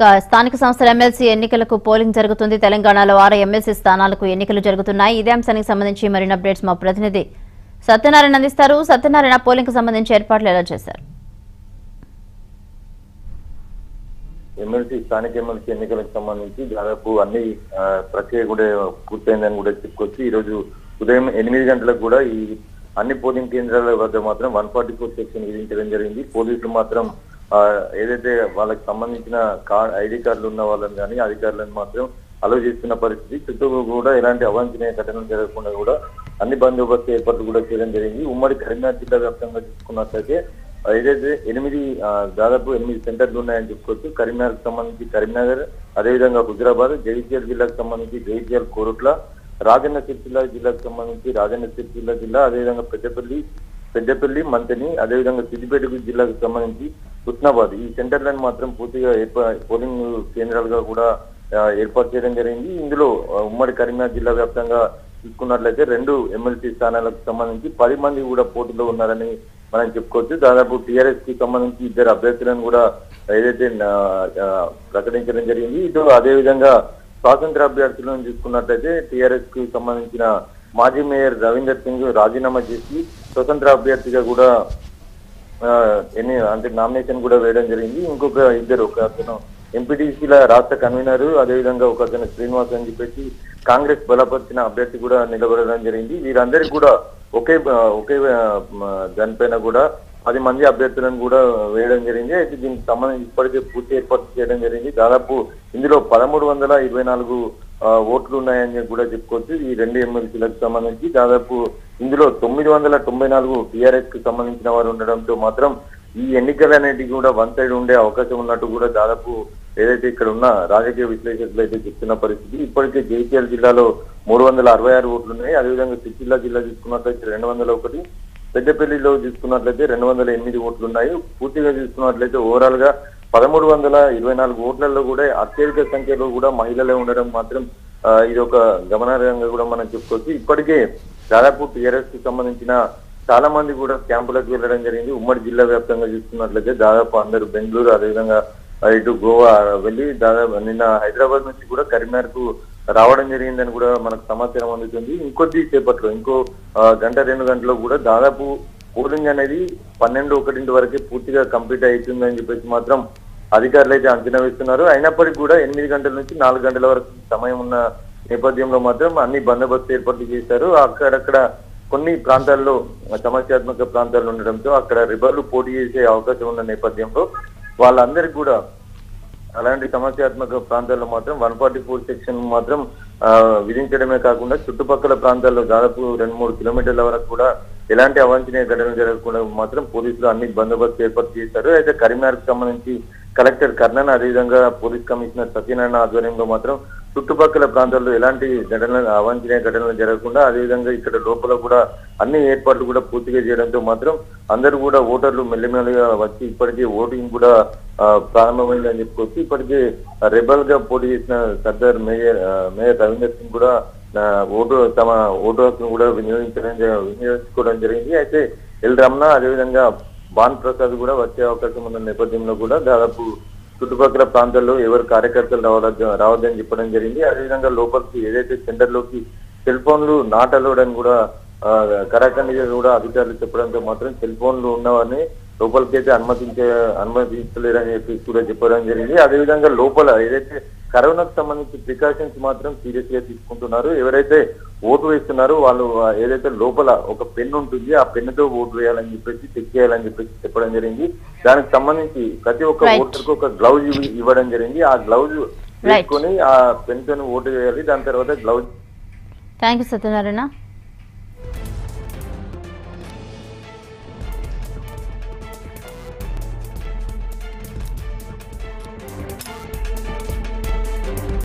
ఇక స్థానిక సంస్థల ఎమ్మెల్సీ ఎన్నికలకు పోలింగ్ జరుగుతుంది తెలంగాణలో ఆరు ఎమ్మెల్సీ స్థానాలకు ఎన్నికలు జరుగుతున్నాయి ఇదే అంశానికి సంబంధించి మరిన్ని అప్డేట్స్ మా ప్రతినిధి సత్యనారాయణ అందిస్తారు సత్యనారాయణ పోలింగ్ కు సంబంధించి ఏర్పాట్లు ఎలా చేశారు ఎమ్మెల్సీ స్థానిక ఎమ్మెల్సీ ఎన్నికలకు సంబంధించి దాదాపు అన్ని ఆ, ప్రక్రియ కూడా పూర్తయిందని కూడా చెప్పుకోవచ్చు ఈ రోజు ఉదయం ఎనిమిది గంటలకు కూడా ఈ అన్ని పోలింగ్ కేంద్రాల వద్ద మాత్రం వన్ ఫార్టీ ఫోర్ సెక్షన్ విధించడం జరిగింది పోలీసులు మాత్రం ఆ, ఏదైతే వాళ్ళకి సంబంధించిన కార్డ్ ఐడి కార్డులు ఉన్న వాళ్ళని కానీ అధికారులను మాత్రం అలో చేస్తున్న పరిస్థితి చుట్టూ కూడా ఎలాంటి అవాంఛనీయ ఘటనలు జరగకుండా కూడా అన్ని బందోబస్తు ఏర్పాట్లు కూడా చేయడం జరిగింది ఉమ్మడి కరీంనగర్ జిల్లా వ్యాప్తంగా చూసుకున్నట్లయితే ఏదైతే ఎనిమిది ఆ, దాదాపు ఎనిమిది సెంటర్లు ఉన్నాయని చెప్పుకోవచ్చు కరీంనగర్ సంబంధించి కరీంనగర్ అదేవిధంగా హుజరాబాద్ జగిత్యాల జిల్లాకు సంబంధించి జగిత్యాల కోరుట్ల రాజన్న సిరిసిల్ల జిల్లాకు సంబంధించి రాజన్న సిరిసిల్ల జిల్లా అదేవిధంగా పెద్దపల్లి పెద్దపల్లి మంతని అదేవిధంగా సిద్దిపేట జిల్లాకు సంబంధించి హుస్నాబాద్ ఈ సెంటర్లను మాత్రం పూర్తిగా ఏర్పా- పోలింగ్ కేంద్రాలుగా కూడా ఆ, ఏర్పాటు చేయడం జరిగింది ఇందులో ఆ, ఉమ్మడి కరీంనగర్ జిల్లా వ్యాప్తంగా చూసుకున్నట్లయితే రెండు ఎమ్మెల్సీ స్థానాలకు సంబంధించి పది మంది కూడా పోటీలో ఉన్నారని మనం చెప్పుకోవచ్చు దాదాపు టీఆర్ఎస్ కి సంబంధించి ఇద్దరు అభ్యర్థులను కూడా ఏదైతే ఆ, ఆ, ప్రకటించడం జరిగింది ఇటు అదేవిధంగా స్వాతంత్ర అభ్యర్థులను చూసుకున్నట్లయితే టీఆర్ఎస్ కి సంబంధించిన మాజీ మేయర్ రవీందర్ సింగ్ రాజీనామా చేసి స్వతంత్ర అభ్యర్థిగా కూడా ఆ, ఎన్ని అంటే నామినేషన్ కూడా వేయడం జరిగింది ఇంకొక ఇద్దరు ఒక అతను ఎంపీటీసీల రాష్ట్ర కన్వీనర్ అదేవిధంగా ఒక అతను శ్రీనివాస్ అని చెప్పేసి కాంగ్రెస్ బలపరిచిన అభ్యర్థి కూడా నిలబడడం జరిగింది వీరందరికీ కూడా ఒకే ఆ, ఒకే ఆ, మ, దానిపైన కూడా పది మంది అభ్యర్థులను కూడా వేయడం జరిగింది అయితే దీనికి సంబంధించి ఇప్పటికే పూర్తి ఏర్పాటు చేయడం జరిగింది దాదాపు ఇందులో పదమూడు వందల ఇరవై నాలుగు ఆ, ఓట్లు ఉన్నాయని కూడా చెప్పుకోవచ్చు ఈ రెండు ఎమ్మెల్సీలకు సంబంధించి దాదాపు ఇందులో తొమ్మిది వందల తొంభై నాలుగు టీఆర్ఎస్ కి సంబంధించిన వారు ఉండడంతో మాత్రం ఈ ఎన్నికలు అనేటివి కూడా వన్ సైడ్ ఉండే అవకాశం ఉన్నట్టు కూడా దాదాపు ఏదైతే ఇక్కడ ఉన్న రాజకీయ విశ్లేషకులు అయితే చెప్తున్న పరిస్థితి ఇప్పటికే జైత్యాల జిల్లాలో మూడు వందల అరవై ఆరు ఓట్లు ఉన్నాయి అదేవిధంగా సిరిసిల్ల జిల్లా చూసుకున్నట్లయితే రెండు వందల ఒకటి పెద్దపల్లిలో చూసుకున్నట్లయితే రెండు వందల ఎనిమిది ఓట్లు ఉన్నాయి పూర్తిగా చూసుకున్నట్లయితే ఓవరాల్ గా పదమూడు వందల ఇరవై నాలుగు ఓట్లలో కూడా అత్యధిక సంఖ్యలో కూడా మహిళలే ఉండడం మాత్రం ఆ, ఇది ఒక గమనార్హంగా కూడా మనం చెప్పుకోవచ్చు ఇప్పటికే దాదాపు టీఆర్ఎస్ కి సంబంధించిన చాలా మంది కూడా క్యాంపులకు వెళ్ళడం జరిగింది ఉమ్మడి జిల్లా వ్యాప్తంగా చూసుకున్నట్లయితే దాదాపు అందరూ బెంగళూరు అదేవిధంగా ఆ, ఇటు గోవా వెళ్ళి దాదాపు నిన్న హైదరాబాద్ నుంచి కూడా కరీంనగర్ కు రావడం జరిగిందని కూడా మనకు సమాచారం అందుతుంది ఇంకొద్ది సేపట్లో ఇంకో ఆ, గంట రెండు గంటల్లో కూడా దాదాపు పోలింగ్ అనేది పన్నెండు ఒకటింటి వరకే పూర్తిగా కంప్లీట్ అవుతుందని చెప్పేసి మాత్రం అధికారులు అయితే అంచనా వేస్తున్నారు అయినప్పటికీ కూడా ఎనిమిది గంటల నుంచి నాలుగు గంటల వరకు సమయం ఉన్న నేపథ్యంలో మాత్రం అన్ని బందోబస్తు ఏర్పాట్లు చేశారు అక్కడక్కడ కొన్ని ప్రాంతాల్లో సమస్యాత్మక ప్రాంతాలు ఉండడంతో అక్కడ రిబర్లు పోటీ చేసే అవకాశం ఉన్న నేపథ్యంలో వాళ్ళందరికీ కూడా అలాంటి సమస్యాత్మక ప్రాంతాల్లో మాత్రం వన్ ఫార్టీ ఫోర్ సెక్షన్ మాత్రం ఆ, విధించడమే కాకుండా చుట్టుపక్కల ప్రాంతాల్లో దాదాపు రెండు మూడు కిలోమీటర్ల వరకు కూడా ఎలాంటి అవాంఛనీయ ఘటనలు జరగకుండా మాత్రం పోలీసులు అన్ని బందోబస్తు ఏర్పాటు చేశారు అయితే కరీంనగర్ కు సంబంధించి కలెక్టర్ కర్ణన్ అదేవిధంగా పోలీస్ కమిషనర్ సత్యనారాయణ ఆధ్వర్యంలో మాత్రం చుట్టుపక్కల ప్రాంతాల్లో ఎలాంటి ఘటనలు అవాంఛనీయ ఘటనలు జరగకుండా అదేవిధంగా ఇక్కడ లోపల కూడా అన్ని ఏర్పాట్లు కూడా పూర్తిగా చేయడంతో మాత్రం అందరూ కూడా ఓటర్లు మెల్లిమెల్లిగా వచ్చి ఇప్పటికే ఓటింగ్ కూడా ఆ, ప్రారంభమైందని చెప్పుకోవచ్చు ఇప్పటికే రెబల్ గా పోటీ చేసిన సర్దార్ మేయర్ ఆ, మేయర్ రవీందర్ సింగ్ కూడా ఆ, ఓటు తమ ఓటు హక్కును కూడా వినియోగించడం జ- వినియోగించుకోవడం జరిగింది అయితే ఎల్ రమణ అదేవిధంగా భాన్ ప్రసాద్ కూడా వచ్చే అవకాశం ఉన్న నేపథ్యంలో కూడా దాదాపు చుట్టుపక్కల ప్రాంతాల్లో ఎవరు కార్యకర్తలు రావద్దు రావద్దని చెప్పడం జరిగింది అదేవిధంగా లోపలికి ఏదైతే సెంటర్ లోకి సెల్ ఫోన్లు నాట్ allowed అని కూడా ఆ, కరాఖండిగా కూడా అధికారులు చెప్పడంతో మాత్రం సెల్ ఫోన్లు ఉన్నవారిని లోపలికి అయితే అనుమతించే అనుమతించలేరని చెప్పి కూడా చెప్పడం జరిగింది అదేవిధంగా లోపల ఏదైతే కరోనాకు సంబంధించి ప్రికాషన్స్ మాత్రం సీరియస్ గా తీసుకుంటున్నారు ఎవరైతే ఓటు వేస్తున్నారో వాళ్ళు ఆ ఏదైతే లోపల ఒక పెన్ ఉంటుంది ఆ పెన్నుతో ఓటు వేయాలని చెప్పేసి చెక్ చేయాలని చెప్పేసి చెప్పడం జరిగింది దానికి సంబంధించి ప్రతి ఒక్క Right. ఓటర్కు ఒక గ్లౌజ్ ఇవ్వడం జరిగింది ఆ గ్లౌజ్ వేసుకొని ఆ పెన్ తోని ఓటు వేయాలి దాని తర్వాత గ్లౌజ్ థ్యాంక్ యూ సత్యనారాయణ